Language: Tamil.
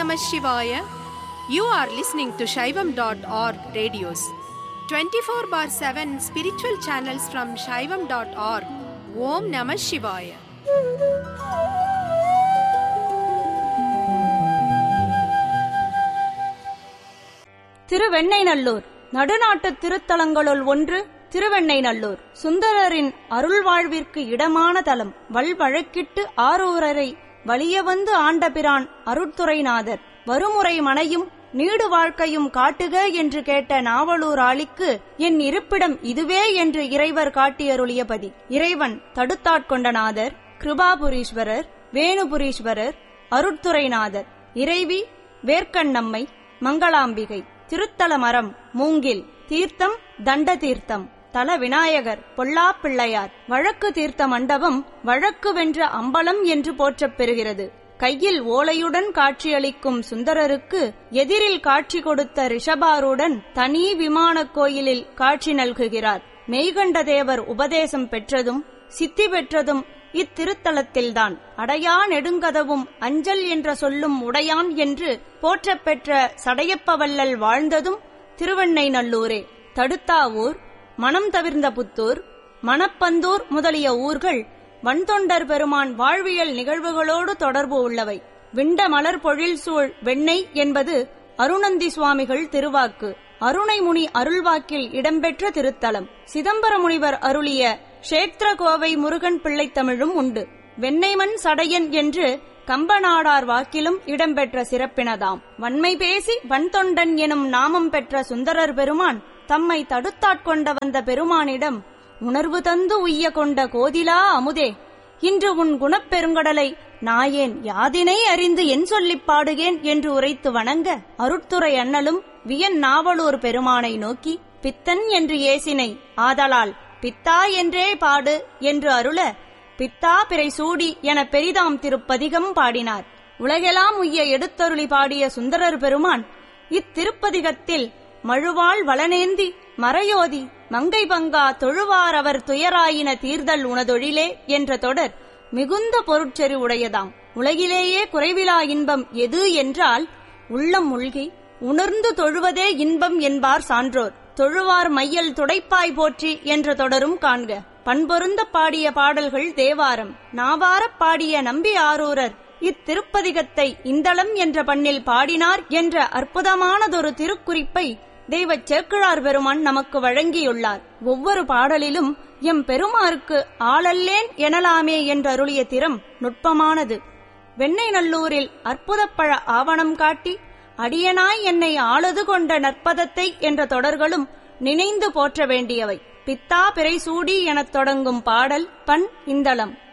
Namah Shivaya. You are listening to Shaivam.org radios. 24 bar 7 spiritual channels from Shaivam.org. Om Namah Shivaya. Thiruvennainallur நடுநாட்டு திருத்தலங்களுள் ஒன்று திருவெண்ணைநல்லூர் சுந்தரரின் அருள் வாழ்விற்கு இடமான தலம் வல்வழக்கிட்டு ஆரூரரை வலிய வந்து ஆண்டபிரான் அருட்துறைநாதர் வருமுறை மனையும் நீடு வாழ்க்கையும் காட்டுக என்று கேட்ட நாவலூர் ஆளிக்கு என் இருப்பிடம் இதுவே என்று இறைவர் காட்டியருளியபதி இறைவன் தடுத்தாட்கொண்ட நாதர் கிருபாபுரீஸ்வரர் வேணுபுரீஸ்வரர் அருட்துறைநாதர் இறைவி வேர்க்கண்ணம்மை மங்களாம்பிகை திருத்தல மரம் மூங்கில் தீர்த்தம் தண்ட தீர்த்தம் தல விநாயகர் பொல்லா பிள்ளையார் வழக்கு தீர்த்த மண்டபம் வழக்கு வென்ற அம்பலம் என்று போற்றப் பெறுகிறது கையில் ஓலையுடன் காட்சியளிக்கும் சுந்தரருக்கு எதிரில் காட்சி கொடுத்த ரிஷபாருடன் தனி விமானக் கோயிலில் காட்சி நல்குகிறார் மெய்கண்ட தேவர் உபதேசம் பெற்றதும் சித்தி பெற்றதும் இத்திருத்தலத்தில்தான் அடையா நெடுங்கதவும் அஞ்சல் என்ற சொல்லும் உடையான் என்று போற்றப் பெற்ற சடையப்பவல்லல் வாழ்ந்ததும் திருவெண்ணைநல்லூரே தடுத்தாவூர் மனம் தவிர்ந்த புத்தூர் மணப்பந்தூர் முதலிய ஊர்கள் வன்தொண்டர் பெருமான் வாழ்வியல் நிகழ்வுகளோடு தொடர்பு உள்ளவை விண்ட மலர் பொழில் சூழ் வெண்ணெய் என்பது அருணந்தி சுவாமிகள் திருவாக்கு அருணைமுனி அருள்வாக்கில் இடம்பெற்ற திருத்தலம் சிதம்பர முனிவர் அருளிய க்ஷேத்திர கோவை முருகன் பிள்ளைத் தமிழும் உண்டு வெண்ணெய்மண் சடையன் என்று கம்பநாடார் வாக்கிலும் இடம்பெற்ற சிறப்பினதாம் வன்மை பேசி வன்தொண்டன் எனும் நாமம் பெற்ற சுந்தரர் பெருமான் தம்மை தடுத்தாட்கொண்ட வந்த பெருமானிடம் உணர்வு தந்து உய்ய கொண்ட கோதிலா அமுதே இன்று உன் குணப்பெருங்கடலை நாயேன் யாதினை அறிந்து என் சொல்லிப் பாடுகேன் என்று உரைத்து வணங்க அருட்துறை அண்ணலும் வியன் நாவலூர் பெருமானை நோக்கி பித்தன் என்று ஏசினை ஆதலால் பித்தா என்றே பாடு என்று அருள பித்தா பிறை சூடி என பெரிதாம் திருப்பதிகம் பாடினார் உலகெல்லாம் உய்ய எடுத்தருளி பாடிய சுந்தரர் பெருமான் இத்திருப்பதிகத்தில் மழுவாள் வளனேந்தி மறையோதி மங்கை பங்கா தொழுவார் அவர் துயராயின தீர்தல் உனதொழிலே என்ற தொடர் மிகுந்த பொருட்செறி உடையதாம் உலகிலேயே குறைவிலா இன்பம் எது என்றால் உள்ளம் மூழ்கி உணர்ந்து தொழுவதே இன்பம் என்பார் சான்றோர் தொழுவார் மையல் துடைப்பாய் போற்றி என்ற தொடரும் காண்க பண்பொருந்த பாடிய பாடல்கள் தேவாரம் நாவாரப் பாடிய நம்பி ஆரூரர் இத்திருப்பதிகத்தை இந்தளம் என்ற பண்ணில் பாடினார் என்ற அற்புதமானதொரு திருக்குறிப்பை தெய்வச் சேக்கிழார் பெருமான் நமக்கு வழங்கியுள்ளார் ஒவ்வொரு பாடலிலும் எம் பெருமாருக்கு ஆளல்லேன் எனலாமே என்றருளிய திறம் நுட்பமானது வெண்ணெய்நல்லூரில் அற்புதப்பழ ஆவணம் காட்டி அடியனாய் என்னை ஆளது கொண்ட நற்பதத்தை என்ற தொடர்களும் நினைந்து போற்ற வேண்டியவை பித்தா பிறை சூடி எனத் தொடங்கும் பாடல் பண் இந்தளம்